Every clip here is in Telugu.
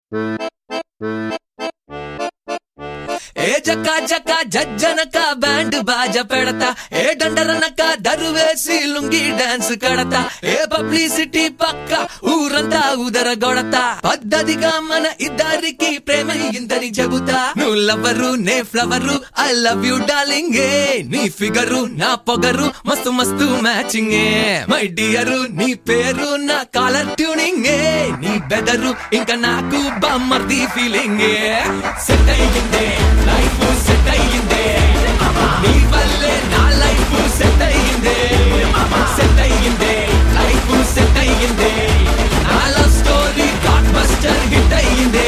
ఏ జక్క జక్క జజ్జనక బ్యాండ్ బాజ పెడతా ఏ డండరనక దరువేసి లుంగి డాన్స్ కడతా ఏ పబ్లిసిటీ పక్క ఊరంతా ఉదర గొడతా పద్ధతిగా మన ఇద్దరికి ప్రేమ ఇందని చెబుతా నువ్వు లవ్వరు నే flower I love you darling ఏ నీ ఫిగరు నా పొగరు మస్తు మస్తు మ్యాచింగ్ ఏ మై డియరు నీ పేరు నా కాలర్ ట్యూనింగ్ ఏ నీ బెదరు ఇంకా నాకు బామ్మర్ది ఫీలింగ్ ఏ సెట్ అయ్యిందే లైఫ్ సెట్ అయ్యిందే నీ వల్లే నా లైఫ్ సెట్ అయ్యిందే సెట్ అయ్యిందే లైఫ్ సెట్ అయ్యిందే నా love story god buster hit అయ్యిందే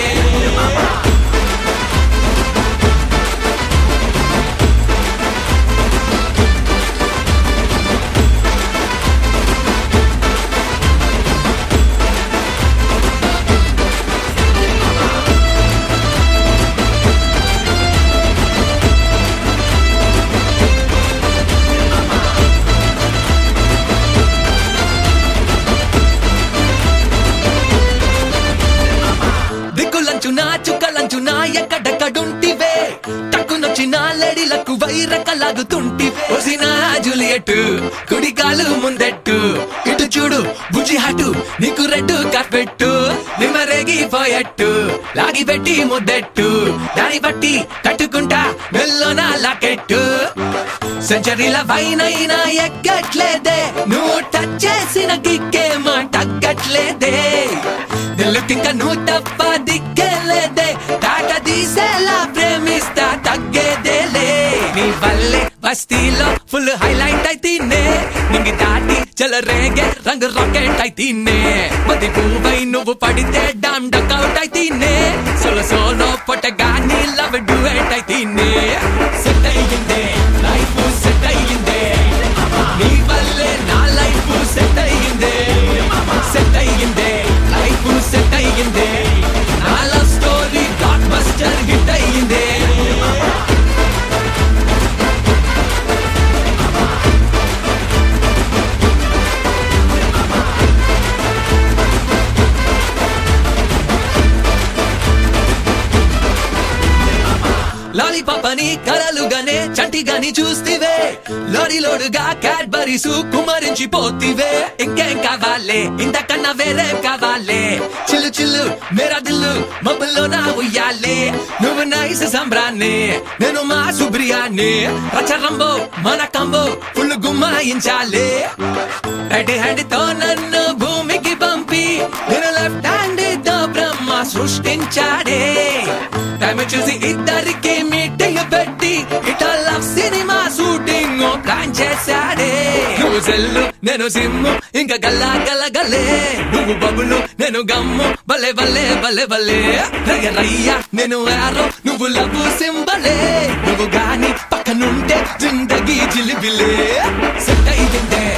దిక్కులంచునా చుక్కలంచునా ఎక్కడెక్కడుంటివే టక్కునొచ్చిన లేడీలకు వైరకలాగుతుంటివే ఒసిన జూలియట్ కుడి కాలు ముందెట్టు ఇటు చూడు బుజ్జి హటు నీకు రెడ్డు కార్పెట్టు నిమ్మరేగిపోయట్టు లాగి పెట్టి ముద్దెట్టు దాని బట్టి తట్టుకుంటా మెల్లోన లాకెట్టు సెంచరీల వైనైనా ఎక్కట్లేదే నువ్వు టచ్ చేసిన కిక్కే మా తగ్గట్లేదే దిల్లుకింక నువ్వు తప్ప దిక్కేలేదే తాట తీసేలా ప్రేమిస్తా తగ్గేదేలే నీ వల్లే బస్తీలో ఫుల్ హైలైట్ అయితేనే నింగి దాటి చెలరేగే రంగు రాకెట్ అయితేనే మది పువ్వై నువ్వు పడితే డామ్ డకౌట్ అయితేనే సొల సోలో పొట్టగాని లవ్ డుయట్ అయితేనే సెట్ అయ్యిందే లైఫ్ సెట్ అయ్యిందే నీ వల్లే నా లైఫ్ సెట్ అయ్యిందే సెట్ అయ్యిందే లైఫ్ సెట్ అయ్యిందే నా love story god buster hit అయ్యిందే లాలీపాప్ అని కలలుగానే చంటిగాని చూస్తివే లోడిలోడుగా క్యాడ్బరీస్ కుమరించి పోతివే ఇంకేం కావాలే ఇంతకన్నా వేరే కావాలే చిల్లు చిల్లు మేరా దిల్లు మబ్బుల్లో నా ఉయ్యాలే నువ్వు నైస్ సంబ్రాన్ని నేను మా సుబ్రియాన్ని రచరంబో మన కంబో ఫుల్ గుమ్మాయించాలే రైట్ హ్యాండ్ తో నన్ను భూమికి పంపి నేను లెఫ్ట్ హ్యాండ్ తో బ్రహ్మ సృష్టించాడే టైం చూసి ఇద్దరికి మీటింగ్ పెట్టి ఇట లవ్ సినిమా షూటింగ్ ప్లాన్ చేశాడే నువ్వు సెల్లు నేను సిమ్ము ఇంకా గల్లా గల్ల గల్లే నువ్వు బబులు నేను గమ్ము బలే బలే బలే బలే రయ్య రయ్య నేను యారో నువ్వు లవ్ సింబలే నువ్వు గాని పక్కనుంటే జిందగీ జిలిబిలే సెట్ అయ్యిందే